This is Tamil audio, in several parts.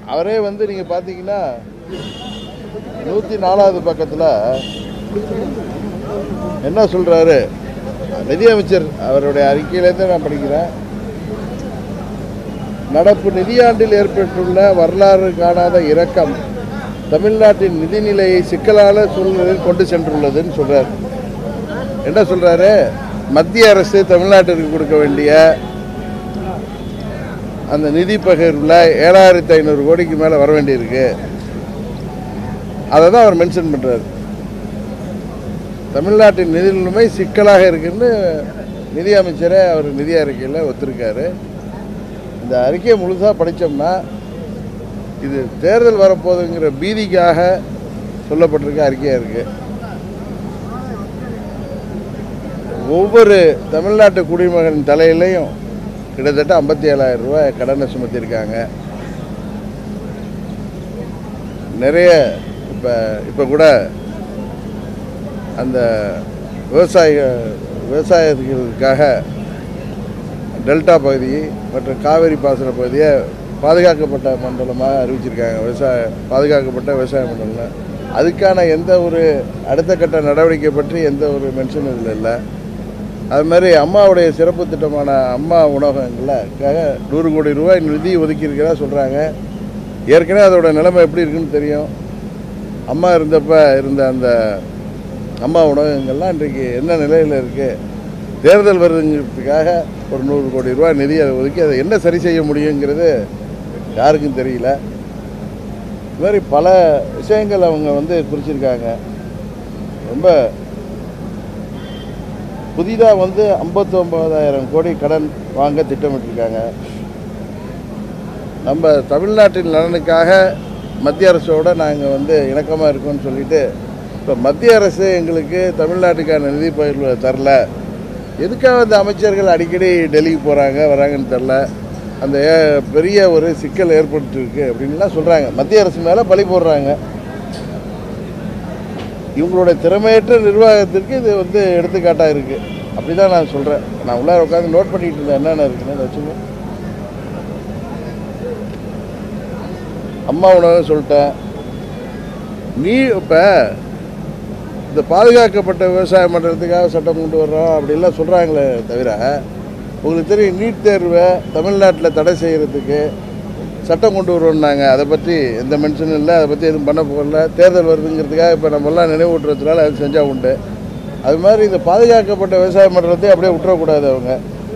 அவரே வந்து நீங்கள் பார்த்தீங்கன்னா நூற்றி நாலாவது பக்கத்தில் என்ன சொல்கிறாரு நிதியமைச்சர் அவருடைய அறிக்கையிலேருந்து நான் படிக்கிறேன் நடப்பு நிதியாண்டில் ஏற்பட்டுள்ள வரலாறு காணாத இறக்கம் தமிழ்நாட்டின் நிதிநிலையை சிக்கலான சூழ்நிலையில் கொண்டு சென்றுள்ளதுன்னு சொல்றார் என்ன சொல்றாரு மத்திய அரசு தமிழ்நாட்டிற்கு கொடுக்க வேண்டிய அந்த நிதி பகிர்வில் ஏழாயிரத்தி ஐநூறு கோடிக்கு மேலே வர வேண்டியிருக்கு அதை தான் அவர் மென்ஷன் பண்ணுறாரு தமிழ்நாட்டின் நிதி நிலைமை சிக்கலாக இருக்குன்னு நிதி அமைச்சரே அவர் நிதி அறிக்கையில் ஒத்துருக்காரு இந்த அறிக்கையை முழுசாக படித்தோம்னா இது தேர்தல் வரப்போகுதுங்கிற பீதிக்காக சொல்லப்பட்டிருக்க அறிக்கையாக இருக்குது ஒவ்வொரு தமிழ்நாட்டு குடிமகன் தலையிலையும் கிட்டத்தட்ட ஐம்பத்தி ஏழாயிரம் ரூபாய் கடனை சுமத்தியிருக்காங்க நிறைய இப்போ இப்போ கூட அந்த விவசாய விவசாயிகளுக்காக டெல்டா பகுதி மற்றும் காவேரி பாசன பகுதியை பாதுகாக்கப்பட்ட மண்டலமாக அறிவிச்சிருக்காங்க விவசாய பாதுகாக்கப்பட்ட விவசாய மண்டலம் அதுக்கான எந்த ஒரு அடுத்த கட்ட நடவடிக்கை பற்றி எந்த ஒரு மென்ஷன் இதில் இல்லை அது மாதிரி அம்மாவுடைய சிறப்பு திட்டமான அம்மா உணவகங்களுக்காக நூறு கோடி ரூபாய் நிதி ஒதுக்கியிருக்கிறதா சொல்கிறாங்க ஏற்கனவே அதோட நிலைமை எப்படி இருக்குன்னு தெரியும் அம்மா இருந்தப்ப இருந்த அந்த அம்மா உணவகங்கள்லாம் இன்றைக்கு என்ன நிலையில் இருக்குது தேர்தல் வருதுங்கிறதுக்காக ஒரு நூறு கோடி ரூபாய் நிதி அதை ஒதுக்கி அதை என்ன சரி செய்ய முடியுங்கிறது யாருக்கும் தெரியல இது மாதிரி பல விஷயங்கள் அவங்க வந்து குறிச்சிருக்காங்க ரொம்ப புதிதாக வந்து ஐம்பத்தொம்பதாயிரம் கோடி கடன் வாங்க திட்டமிட்டிருக்காங்க நம்ம தமிழ்நாட்டின் நலனுக்காக மத்திய அரசோட நாங்கள் வந்து இணக்கமாக இருக்கோம்னு சொல்லிட்டு இப்போ மத்திய அரசு எங்களுக்கு தமிழ்நாட்டுக்கான நிதி பகிர்வு தரல எதுக்காக அந்த அமைச்சர்கள் அடிக்கடி டெல்லிக்கு போகிறாங்க வராங்கன்னு தெரில அந்த ஏ- பெரிய ஒரு சிக்கல் ஏற்பட்டுருக்கு அப்படின்லாம் சொல்கிறாங்க மத்திய அரசு மேலே பழி போடுறாங்க இவங்களுடைய திறமையற்ற நிர்வாகத்திற்கு இது வந்து எடுத்துக்காட்டாக இருக்குது அப்படி தான் நான் சொல்கிறேன் நான் உள்ளார உட்காந்து நோட் பண்ணிட்டு இருந்தேன் என்னென்ன இருக்குன்னு அதை வச்சுங்க அம்மா உணவு சொல்லிட்டேன் நீ இப்போ இந்த பாதுகாக்கப்பட்ட விவசாயம் பண்ணுறதுக்காக சட்டம் கொண்டு வர்றோம் அப்படிலாம் சொல்கிறாங்களே தவிர உங்களுக்கு தெரியும் நீட் தேர்வை தமிழ்நாட்டில் தடை செய்கிறதுக்கு சட்டம் கொண்டு வருவோம்னாங்க அதை பற்றி எந்த மென்ஷனும் இல்லை அதை பற்றி எதுவும் பண்ண போகல தேர்தல் வருதுங்கிறதுக்காக இப்போ நம்மெல்லாம் நினைவூட்டுறதுனால அது செஞ்சால் உண்டு அது மாதிரி இந்த பாதுகாக்கப்பட்ட விவசாயம் பண்ணுறதையும் அப்படியே விட்டுறக்கூடாது அவங்க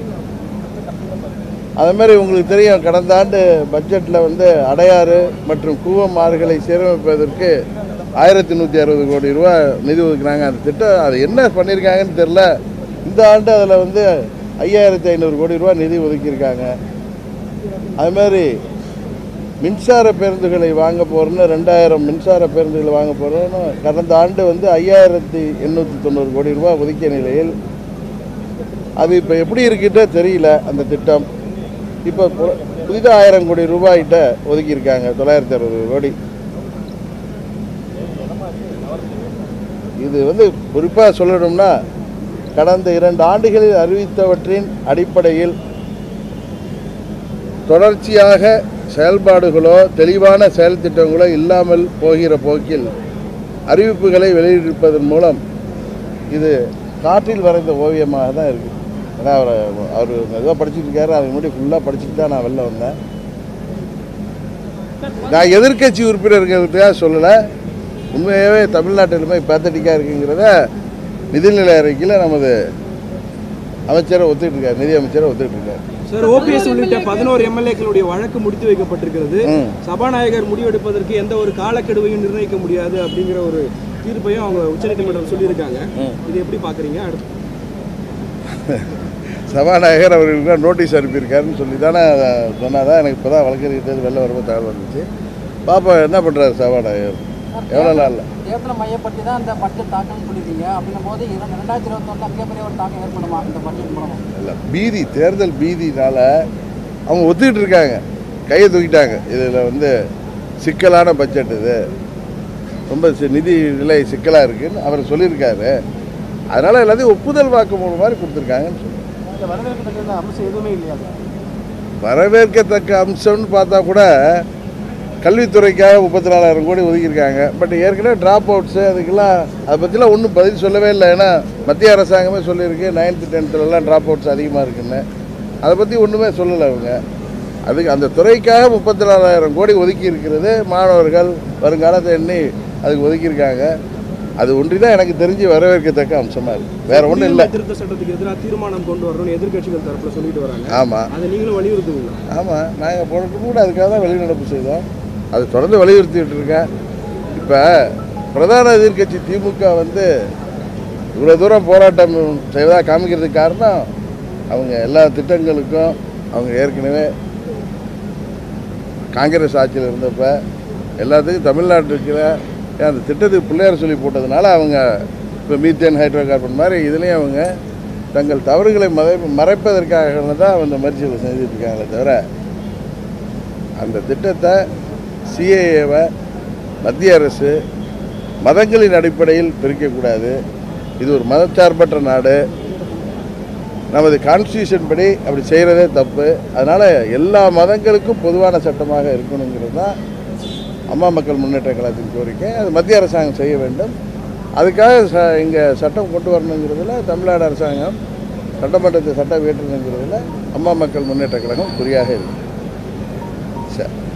அது மாதிரி உங்களுக்கு தெரியும் கடந்த ஆண்டு பட்ஜெட்டில் வந்து அடையாறு மற்றும் கூவம் ஆறுகளை சீரமைப்பதற்கு ஆயிரத்தி நூற்றி அறுபது கோடி ரூபா நிதி ஒதுக்குனாங்க அந்த திட்டம் அது என்ன பண்ணியிருக்காங்கன்னு தெரில இந்த ஆண்டு அதில் வந்து ஐயாயிரத்தி ஐநூறு கோடி ரூபா நிதி ஒதுக்கியிருக்காங்க அது மாதிரி மின்சார பேருந்துகளை வாங்க போகிறோன்னு ரெண்டாயிரம் மின்சார பேருந்துகளை வாங்க போகிறோன்னு கடந்த ஆண்டு வந்து ஐயாயிரத்தி எண்ணூற்றி தொண்ணூறு கோடி ரூபா ஒதுக்கிய நிலையில் அது இப்போ எப்படி இருக்குட்டே தெரியல அந்த திட்டம் இப்போ புதிதாக ஆயிரம் கோடி ரூபாய்கிட்ட ஒதுக்கியிருக்காங்க தொள்ளாயிரத்தி அறுபது கோடி இது வந்து குறிப்பாக சொல்லணும்னா கடந்த இரண்டு ஆண்டுகளில் அறிவித்தவற்றின் அடிப்படையில் தொடர்ச்சியாக செயல்பாடுகளோ தெளிவான செயல் திட்டங்களோ இல்லாமல் போகிற போக்கில் அறிவிப்புகளை வெளியிட்டிருப்பதன் மூலம் இது காற்றில் வரைந்த ஓவியமாக தான் இருக்குது ஏன்னா அவர் அவர் ஏதோ படிச்சுட்டு இருக்காரு அதுக்கு முன்னாடி ஃபுல்லாக படிச்சுட்டு தான் நான் வெளில வந்தேன் நான் எதிர்க்கட்சி உறுப்பினர்களுக்காக சொல்லலை உண்மையாகவே தமிழ்நாட்டு நிலைமை பேத்தட்டிக்காக இருக்குங்கிறத நிதிநிலை அறிக்கையில் நமது அமைச்சரை ஒத்துக்கிட்டு இருக்காரு நிதி அமைச்சரை ஒத்துக்கிட்டு இருக்காரு சார் ஓபிஎஸ் உள்ளிட்ட பதினோரு எம்எல்ஏக்களுடைய வழக்கு முடித்து வைக்கப்பட்டிருக்கிறது ம். சபாநாயகர் முடிவெடுப்பதற்கு எந்த ஒரு காலக்கெடுவையும் நிர்ணயிக்க முடியாது அப்படிங்கிற ஒரு தீர்ப்பையும் அவங்க உச்சநீதிமன்றம் சொல்லியிருக்காங்க ம். இது எப்படி பாக்குறீங்க அடுத்து சபாநாயகர் அவர்களுக்கு நோட்டீஸ் அனுப்பியிருக்காருன்னு சொல்லி தானே சொன்னால் தான் எனக்கு இப்போ தான் வழக்கறிஞர் வெளில வரும்போது தகவல் வந்துச்சு பாப்பா என்ன பண்ணுறாரு சபாநாயகர் எவ்வளோ நாளில் தேர்தலை மையப்படுத்தி தான் இந்த பட்ஜெட் தாக்கல்னு சொல்லியிருக்கீங்க அப்படின்னும் போது இரண்டு ரெண்டாயிரத்தி இருபத்தொன்னுல மிகப்பெரிய ஒரு தாக்கம் ஏற்படுமா இந்த பட்ஜெட் மூலமா இல்லை பீதி தேர்தல் பீதினால அவங்க ஒத்துக்கிட்டு இருக்காங்க கையை தூக்கிட்டாங்க இதில் வந்து சிக்கலான பட்ஜெட் இது ரொம்ப சி- நிதி நிலை சிக்கலாக இருக்குன்னு அவர் சொல்லியிருக்காரு அதனால் எல்லாத்தையும் ஒப்புதல் வாக்குமூலம் மாதிரி கொடுத்துருக்காங்கன்னு சொல்லுவாங்க இந்த வரவேற்கத்தக்க அம்சம் எதுவுமே இல்லையா வரவேற்கத்தக்க அம்சம்னு பார்த்தா கூட கல்வித்துறைக்காக முப்பத்தி நாலாயிரம் கோடி ஒதுக்கியிருக்காங்க பட் ஏற்கனவே ட்ராப் அவுட்ஸு அதுக்கெல்லாம் அதை பற்றிலாம் ஒன்றும் பதில் சொல்லவே இல்லை ஏன்னா மத்திய அரசாங்கமே சொல்லியிருக்கு நைன்த்து டென்த்துலலாம் ட்ராப் அவுட்ஸ் அதிகமாக இருக்குன்னு அதை பற்றி ஒன்றுமே சொல்லலை அவங்க அதுக்கு அந்த துறைக்காக முப்பத்தி நாலாயிரம் கோடி ஒதுக்கி இருக்கிறது மாணவர்கள் வருங்காலத்தை எண்ணி அதுக்கு ஒதுக்கியிருக்காங்க அது ஒன்றி தான் எனக்கு தெரிஞ்சு வரவேற்கத்தக்க அம்சமாக இருக்குது வேற ஒன்றும் இல்லை குடியுரிமை திருத்த சட்டத்துக்கு எதிராக தீர்மானம் கொண்டு வரணும்னு எதிர்க்கட்சிகள் தரப்புல சொல்லிட்டு வராங்க ஆமாம் அதை நீங்களும் வலியுறுத்துவீங்களா ஆமாம் நாங்கள் போனது கூட அதுக்காக தான் வெளிநடப்பு செய்தோம் அது தொடர்ந்து வலியுறுத்திட்டு இருக்கேன் இப்போ பிரதான எதிர்க்கட்சி திமுக வந்து இவ்வளோ தூரம் போராட்டம் செய்வதாக காமிக்கிறதுக்கு காரணம் அவங்க எல்லா திட்டங்களுக்கும் அவங்க ஏற்கனவே காங்கிரஸ் ஆட்சியில் இருந்தப்ப எல்லாத்துக்கும் தமிழ்நாட்டுக்கு அந்த திட்டத்துக்கு பிள்ளையார் சொல்லி போட்டதுனால அவங்க இப்போ மீத்தேன் ஹைட்ரோ கார்பன் மாதிரி இதுலேயும் அவங்க தங்கள் தவறுகளை மறை மறைப்பதற்காக தான் அந்த முயற்சிகளை செஞ்சுட்டு இருக்காங்களே தவிர அந்த திட்டத்தை சிஏஏவை மத்திய அரசு மதங்களின் அடிப்படையில் பிரிக்கக்கூடாது இது ஒரு மதச்சார்பற்ற நாடு நமது கான்ஸ்டியூஷன் படி அப்படி செய்கிறதே தப்பு அதனால் எல்லா மதங்களுக்கும் பொதுவான சட்டமாக இருக்கணுங்கிறது தான் அம்மா மக்கள் முன்னேற்ற கழகத்தின் கோரிக்கை அது மத்திய அரசாங்கம் செய்ய வேண்டும் அதுக்காக ச இங்கே சட்டம் கொண்டு வரணுங்கிறதுல தமிழ்நாடு அரசாங்கம் சட்டமன்றத்தை சட்டம் இயற்றணுங்கிறதுல அம்மா மக்கள் முன்னேற்ற கழகம் குறியாக இருக்கு சரி